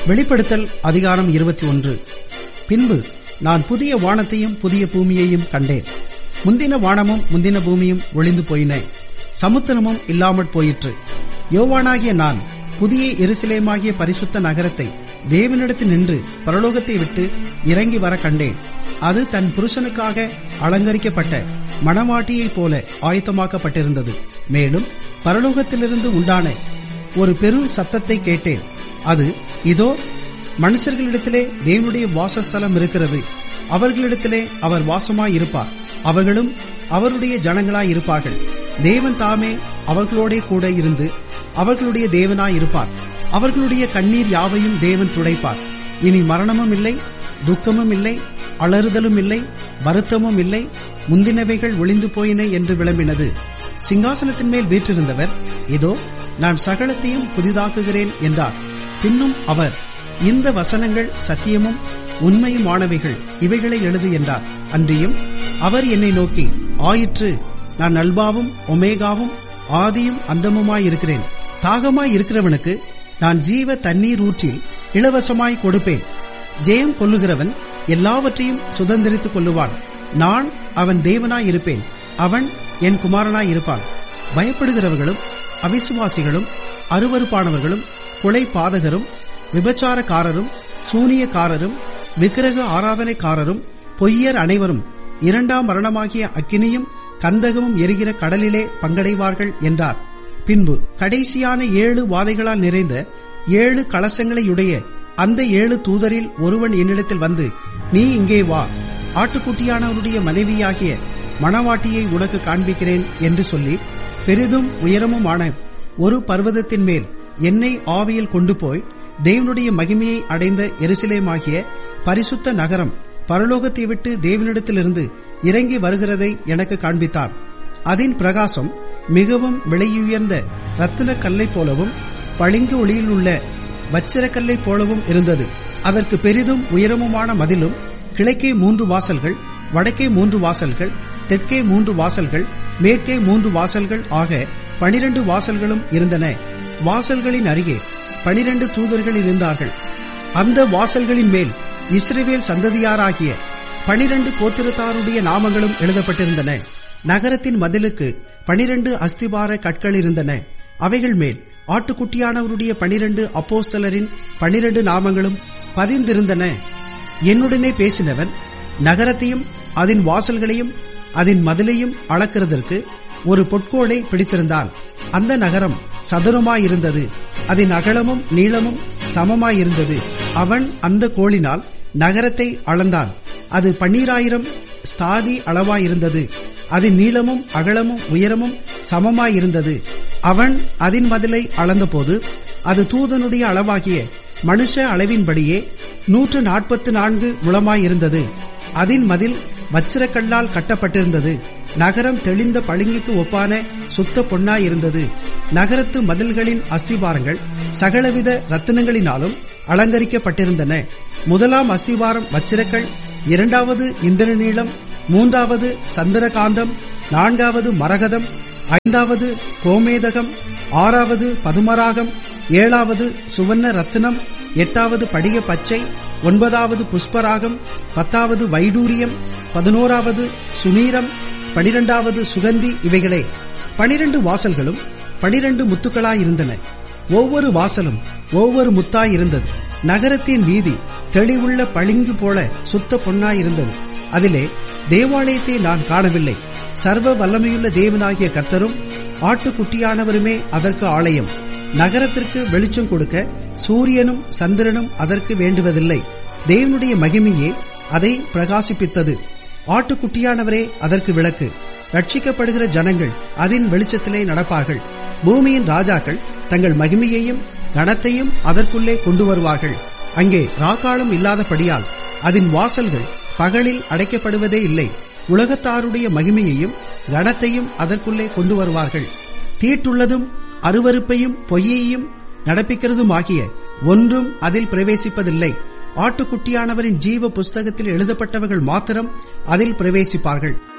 வெளிப்படுத்தல் அதிகாரம் இருபத்தி ஒன்று பின்பு நான் புதிய வானத்தையும் புதிய பூமியையும் கண்டேன் முந்தின வானமும் முந்தின பூமியும் ஒளிந்து போயின சமுத்திரமும் இல்லாமற் போயிற்று யோவானாகிய நான் புதிய எருசலேமாகிய பரிசுத்த நகரத்தை தேவனிடத்தில் நின்று பரலோகத்தை விட்டு இறங்கி வர கண்டேன் அது தன் புருஷனுக்காக அலங்கரிக்கப்பட்ட மணவாட்டியைப் போல ஆயத்தமாக்கப்பட்டிருந்தது மேலும் பரலோகத்திலிருந்து உண்டான ஒரு பெரும் சத்தத்தை கேட்டேன் அது இதோ மனுஷர்களிடத்திலே தேவனுடைய வாசஸ்தலம் இருக்கிறது அவர்களிடத்திலே அவர் வாசமாயிருப்பார் அவர்களும் அவருடைய ஜனங்களாய் இருப்பார்கள் தேவன் தாமே அவர்களோடே கூட இருந்து அவர்களுடைய தேவனாயிருப்பார் அவர்களுடைய கண்ணீர் யாவையும் தேவன் துடைப்பார் இனி மரணமும் இல்லை துக்கமும் இல்லை அலறுதலும் இல்லை வருத்தமும் இல்லை முந்தினவைகள் ஒளிந்து போயின என்று விளம்பினது சிங்காசனத்தின் மேல் வீற்றிருந்தவர் இதோ நான் சகலத்தையும் புதிதாக்குகிறேன் என்றார் பின்னும் அவர் இந்த வசனங்கள் சத்தியமும் உண்மையுமானவைகள் இவைகளை எழுது என்றார் அன்றியும் அவர் என்னை நோக்கி ஆயிற்று நான் அல்பாவும் ஒமேகாவும் ஆதியும் அந்தமுமாயிருக்கிறேன் தாகமாய் இருக்கிறவனுக்கு நான் ஜீவ தண்ணீர் ஊற்றில் இலவசமாய் கொடுப்பேன் ஜெயம் கொள்ளுகிறவன் எல்லாவற்றையும் சுதந்திரித்துக் கொள்ளுவான் நான் அவன் தேவனாய் இருப்பேன் அவன் என் குமாரனாய் இருப்பான் பயப்படுகிறவர்களும் அவிசுவாசிகளும் அருவறுப்பானவர்களும் கொலை பாதகரும் விபச்சாரக்காரரும் சூனியக்காரரும் விக்கிரக ஆராதனைக்காரரும் பொய்யர் அனைவரும் இரண்டாம் மரணமாகிய அக்கினியும் கந்தகமும் எரிகிற கடலிலே பங்கடைவார்கள் என்றார் பின்பு கடைசியான ஏழு வாதைகளால் நிறைந்த ஏழு கலசங்களையுடைய அந்த ஏழு தூதரில் ஒருவன் என்னிடத்தில் வந்து நீ இங்கே வா ஆட்டுக்குட்டியானவருடைய மனைவியாகிய மணவாட்டியை உனக்கு காண்பிக்கிறேன் என்று சொல்லி பெரிதும் உயரமுமான ஒரு பர்வதத்தின் மேல் என்னை ஆவியில் கொண்டு போய் தேவனுடைய மகிமையை அடைந்த எருசலேமாகிய பரிசுத்த நகரம் பரலோகத்தை விட்டு தேவனிடத்திலிருந்து இறங்கி வருகிறதை எனக்கு காண்பித்தார் அதன் பிரகாசம் மிகவும் விலையுயர்ந்த ரத்தின கல்லை போலவும் பளிங்கு ஒளியில் உள்ள வச்சிரக்கல்லை போலவும் இருந்தது அதற்கு பெரிதும் உயரமுமான மதிலும் கிழக்கே மூன்று வாசல்கள் வடக்கே மூன்று வாசல்கள் தெற்கே மூன்று வாசல்கள் மேற்கே மூன்று வாசல்கள் ஆக பனிரண்டு வாசல்களும் இருந்தன வாசல்களின் அருகே பனிரண்டு தூதர்கள் இருந்தார்கள் அந்த வாசல்களின் மேல் இஸ்ரேவேல் சந்ததியாராகிய பனிரண்டு கோத்திரத்தாருடைய நாமங்களும் எழுதப்பட்டிருந்தன நகரத்தின் மதிலுக்கு பனிரண்டு அஸ்திபார கற்கள் இருந்தன அவைகள் மேல் ஆட்டுக்குட்டியானவருடைய பனிரண்டு அப்போஸ்தலரின் பனிரண்டு நாமங்களும் பதிந்திருந்தன என்னுடனே பேசினவன் நகரத்தையும் அதன் வாசல்களையும் அதன் மதிலையும் அளக்கிறதற்கு ஒரு பொற்கோளை பிடித்திருந்தான் அந்த நகரம் சதுரமாயிருந்தது அதன் அகலமும் நீளமும் சமமாயிருந்தது அவன் அந்த கோளினால் நகரத்தை அளந்தான் அது பன்னீராயிரம் ஸ்தாதி அளவாயிருந்தது அதன் நீளமும் அகலமும் உயரமும் சமமாயிருந்தது அவன் அதன் மதிலை அளந்தபோது அது தூதனுடைய அளவாகிய மனுஷ அளவின்படியே நூற்று நாற்பத்து நான்கு முழமாயிருந்தது அதன் மதில் வச்சிரக்கல்லால் கட்டப்பட்டிருந்தது நகரம் தெளிந்த பளிங்குக்கு ஒப்பான சுத்த பொன்னாயிருந்தது நகரத்து மதில்களின் அஸ்திபாரங்கள் சகலவித ரத்தினங்களினாலும் அலங்கரிக்கப்பட்டிருந்தன முதலாம் அஸ்திவாரம் வச்சிரக்கள் இரண்டாவது இந்திரநீளம் மூன்றாவது சந்திரகாந்தம் நான்காவது மரகதம் ஐந்தாவது கோமேதகம் ஆறாவது பதுமராகம் ஏழாவது சுவர்ண ரத்தினம் எட்டாவது படிக பச்சை ஒன்பதாவது புஷ்பராகம் பத்தாவது வைடூரியம் பதினோராவது சுனீரம் பனிரெண்டாவது சுகந்தி இவைகளே பனிரெண்டு வாசல்களும் பனிரெண்டு முத்துக்களாயிருந்தன ஒவ்வொரு வாசலும் ஒவ்வொரு முத்தாயிருந்தது நகரத்தின் வீதி தெளிவுள்ள பளிங்கு போல சுத்த பொன்னாயிருந்தது அதிலே தேவாலயத்தை நான் காணவில்லை சர்வ வல்லமையுள்ள தேவனாகிய கர்த்தரும் ஆட்டுக்குட்டியானவருமே அதற்கு ஆலயம் நகரத்திற்கு வெளிச்சம் கொடுக்க சூரியனும் சந்திரனும் அதற்கு வேண்டுவதில்லை தேவனுடைய மகிமையே அதை பிரகாசிப்பித்தது ஆட்டுக்குட்டியானவரே அதற்கு விளக்கு ரட்சிக்கப்படுகிற ஜனங்கள் அதன் வெளிச்சத்திலே நடப்பார்கள் பூமியின் ராஜாக்கள் தங்கள் மகிமையையும் கனத்தையும் அதற்குள்ளே கொண்டு வருவார்கள் அங்கே ராக்காலம் இல்லாதபடியால் அதன் வாசல்கள் பகலில் அடைக்கப்படுவதே இல்லை உலகத்தாருடைய மகிமையையும் கனத்தையும் அதற்குள்ளே கொண்டு வருவார்கள் தீட்டுள்ளதும் அருவருப்பையும் பொய்யையும் நடப்பிக்கிறதுமாகிய ஒன்றும் அதில் பிரவேசிப்பதில்லை ஆட்டுக்குட்டியானவரின் ஜீவ புஸ்தகத்தில் எழுதப்பட்டவர்கள் மாத்திரம் அதில் பிரவேசிப்பார்கள்